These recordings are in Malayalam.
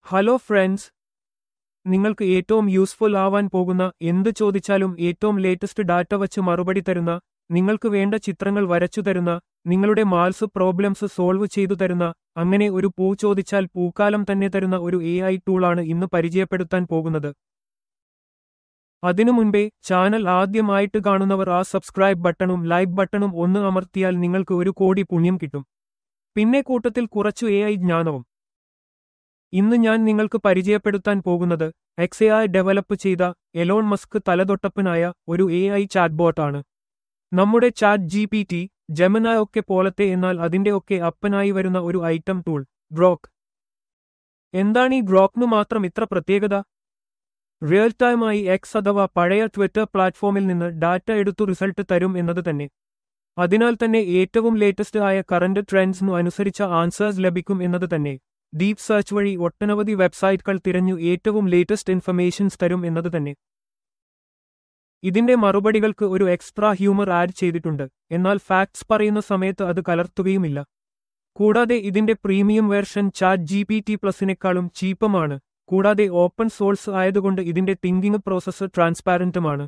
ഹലോ ഫ്രണ്ട്സ് നിങ്ങൾക്ക് ഏറ്റവും യൂസ്ഫുൾ ആവാൻ പോകുന്ന എന്ത് ചോദിച്ചാലും ഏറ്റവും ലേറ്റസ്റ്റ് ഡാറ്റ വച്ച് മറുപടി തരുന്ന നിങ്ങൾക്ക് വേണ്ട ചിത്രങ്ങൾ വരച്ചു തരുന്ന നിങ്ങളുടെ മാത്സ് പ്രോബ്ലംസ് സോൾവ് ചെയ്തു തരുന്ന അങ്ങനെ ഒരു പൂ ചോദിച്ചാൽ പൂക്കാലം തന്നെ തരുന്ന ഒരു എ ഐ ടൂളാണ് ഇന്ന് പരിചയപ്പെടുത്താൻ പോകുന്നത് അതിനു മുൻപേ ചാനൽ ആദ്യമായിട്ട് കാണുന്നവർ ആ സബ്സ്ക്രൈബ് ബട്ടണും ലൈക്ക് ബട്ടണും ഒന്ന് അമർത്തിയാൽ നിങ്ങൾക്ക് ഒരു കോടി പുണ്യം കിട്ടും പിന്നെ കൂട്ടത്തിൽ കുറച്ചു എ ഐ ജ്ഞാനവും ഇന്ന് ഞാൻ നിങ്ങൾക്ക് പരിചയപ്പെടുത്താൻ പോകുന്നത് എക്സ് എ ഐ ഡെവലപ്പ് ചെയ്ത എലോൺ മസ്ക് തലതൊട്ടപ്പനായ ഒരു എ ഐ ചാറ്റ്ബോട്ടാണ് നമ്മുടെ ചാറ്റ് ജി പി ടി ജമന ഒക്കെ പോലത്തെ എന്നാൽ അതിന്റെ ഒക്കെ അപ്പനായി വരുന്ന ഒരു ഐറ്റം ടൂൾ ഗ്രോക്ക് എന്താണ് ഈ ഗ്രോക്കിനു മാത്രം ഇത്ര പ്രത്യേകത റിയൽ ടൈമായി എക്സ് അഥവാ പഴയ ട്വിറ്റർ പ്ലാറ്റ്ഫോമിൽ നിന്ന് ഡാറ്റ എടുത്തു റിസൾട്ട് തരും എന്നത് തന്നെ അതിനാൽ തന്നെ ഏറ്റവും ലേറ്റസ്റ്റ് ആയ കറന്റ് ട്രെൻഡ്സിനു അനുസരിച്ച ആൻസേഴ്സ് ലഭിക്കും എന്നത് തന്നെ ഡീപ് സെർച്ച് വഴി ഒട്ടനവധി വെബ്സൈറ്റുകൾ തിരഞ്ഞു ഏറ്റവും ലേറ്റസ്റ്റ് ഇൻഫർമേഷൻസ് തരും എന്നത് തന്നെ ഇതിന്റെ മറുപടികൾക്ക് ഒരു എക്സ്ട്രാ ഹ്യൂമർ ആഡ് ചെയ്തിട്ടുണ്ട് എന്നാൽ ഫാക്ട്സ് പറയുന്ന സമയത്ത് അത് കലർത്തുകയുമില്ല കൂടാതെ ഇതിന്റെ premium version chat G P T പ്ലസിനേക്കാളും ചീപ്പമാണ് കൂടാതെ ഓപ്പൺ സോഴ്സ് ആയതുകൊണ്ട് ഇതിന്റെ തിങ്കിങ് പ്രോസസ്സ് ട്രാൻസ്പാരന്റുമാണ്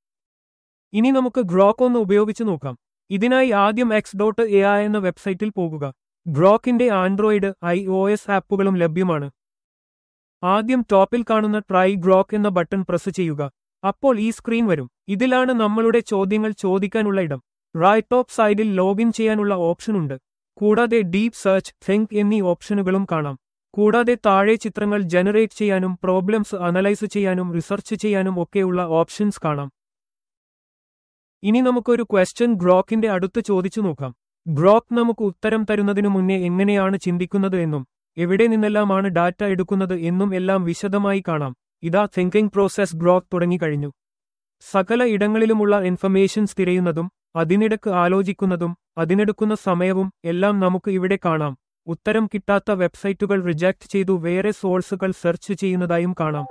ഇനി നമുക്ക് ഗ്രോക്ക് ഒന്ന് ഉപയോഗിച്ച് നോക്കാം ഇതിനായി ആദ്യം എക്സ് ഡോട്ട് എ ഐ എന്ന വെബ്സൈറ്റിൽ പോകുക ഗ്രോക്കിന്റെ ആൻഡ്രോയിഡ് ഐ ഒ എസ് ആപ്പുകളും ലഭ്യമാണ് ആദ്യം ടോപ്പിൽ കാണുന്ന ട്രൈ ഗ്രോക്ക് എന്ന ബട്ടൺ പ്രസ് ചെയ്യുക അപ്പോൾ ഈ സ്ക്രീൻ വരും ഇതിലാണ് നമ്മളുടെ ചോദ്യങ്ങൾ ചോദിക്കാനുള്ള ഇടം റൈറ്റ് ടോപ്പ് സൈഡിൽ ലോഗിൻ ചെയ്യാനുള്ള ഓപ്ഷൻ ഉണ്ട് കൂടാതെ ഡീപ് സെർച്ച് ഫെങ്ക് എന്നീ ഓപ്ഷനുകളും കാണാം കൂടാതെ താഴെ ചിത്രങ്ങൾ ജനറേറ്റ് ചെയ്യാനും പ്രോബ്ലംസ് അനലൈസ് ചെയ്യാനും റിസർച്ച് ചെയ്യാനും ഒക്കെയുള്ള ഓപ്ഷൻസ് കാണാം ഇനി നമുക്കൊരു ക്വസ്റ്റ്യൻ ഗ്രോക്കിന്റെ അടുത്ത് ചോദിച്ചു നോക്കാം ഗ്രോക്ക് നമുക്ക് ഉത്തരം തരുന്നതിനു മുന്നേ എങ്ങനെയാണ് ചിന്തിക്കുന്നത് എന്നും എവിടെ നിന്നെല്ലാമാണ് ഡാറ്റ എടുക്കുന്നത് എന്നും എല്ലാം വിശദമായി കാണാം ഇതാ തിങ്കിംഗ് പ്രോസസ് ഗ്രോക്ക് തുടങ്ങിക്കഴിഞ്ഞു സകല ഇടങ്ങളിലുമുള്ള ഇൻഫർമേഷൻസ് തിരയുന്നതും അതിനിടക്ക് ആലോചിക്കുന്നതും അതിനെടുക്കുന്ന സമയവും എല്ലാം നമുക്ക് ഇവിടെ കാണാം ഉത്തരം കിട്ടാത്ത വെബ്സൈറ്റുകൾ റിജക്ട് ചെയ്തു വേറെ സോഴ്സുകൾ സെർച്ച് ചെയ്യുന്നതായും കാണാം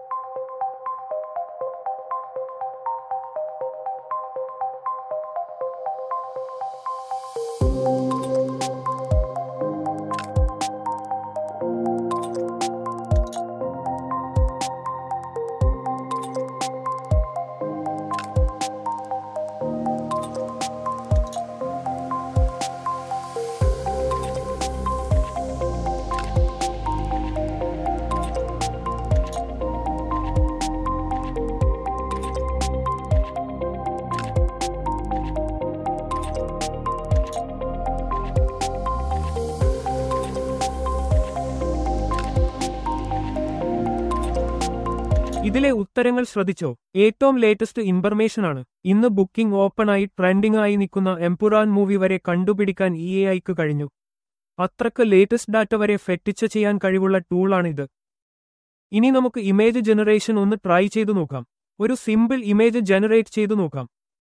ഇതിലെ ഉത്തരങ്ങൾ ശ്രദ്ധിച്ചോ ഏറ്റവും ലേറ്റസ്റ്റ് ഇൻഫർമേഷൻ ആണ് ഇന്ന് ബുക്കിംഗ് ഓപ്പണായി ട്രെൻഡിംഗ് ആയി നിൽക്കുന്ന എംപുറാൻ മൂവി വരെ കണ്ടുപിടിക്കാൻ ഇ എ ഐക്ക് കഴിഞ്ഞു അത്രക്ക് ലേറ്റസ്റ്റ് ഡാറ്റ വരെ ഫെറ്റിച്ച് ചെയ്യാൻ കഴിവുള്ള ടൂളാണിത് ഇനി നമുക്ക് ഇമേജ് ജനറേഷൻ ഒന്ന് ട്രൈ ചെയ്തു നോക്കാം ഒരു സിമ്പിൾ ഇമേജ് ജനറേറ്റ് ചെയ്തു നോക്കാം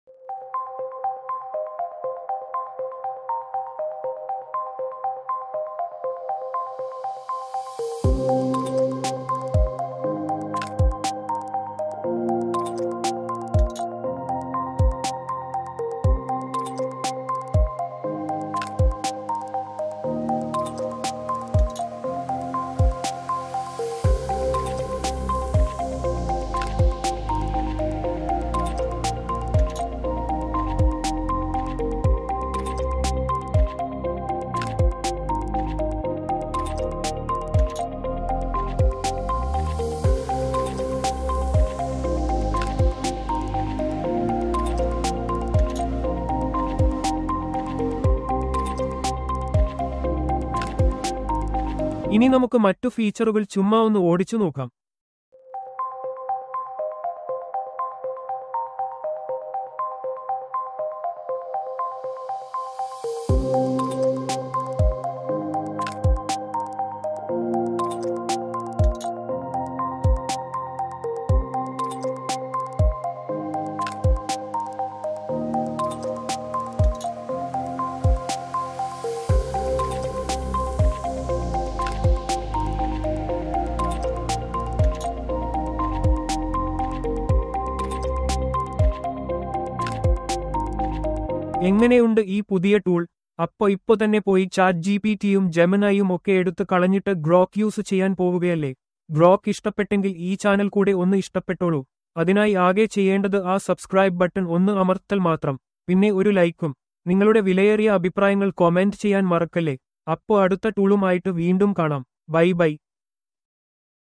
ഇനി നമുക്ക് മറ്റു ഫീച്ചറുകൾ ചുമ്മാ ഒന്ന് ഓടിച്ചു നോക്കാം എങ്ങനെയുണ്ട് ഈ പുതിയ ടൂൾ അപ്പൊ ഇപ്പൊ തന്നെ പോയി ചാറ്റ് ജി പി ടിയും ജെമനായും ഒക്കെ എടുത്ത് കളഞ്ഞിട്ട് ഗ്രോക്ക് യൂസ് ചെയ്യാൻ പോവുകയല്ലേ ബ്രോക്ക് ഇഷ്ടപ്പെട്ടെങ്കിൽ ഈ ചാനൽ കൂടെ ഒന്ന് ഇഷ്ടപ്പെട്ടോളൂ അതിനായി ആകെ ചെയ്യേണ്ടത് ആ സബ്സ്ക്രൈബ് ബട്ടൺ ഒന്ന് അമർത്തൽ മാത്രം പിന്നെ ഒരു ലൈക്കും നിങ്ങളുടെ വിലയേറിയ അഭിപ്രായങ്ങൾ കൊമന്റ് ചെയ്യാൻ മറക്കല്ലേ അപ്പോ അടുത്ത ടൂളുമായിട്ട് വീണ്ടും കാണാം ബൈ ബൈ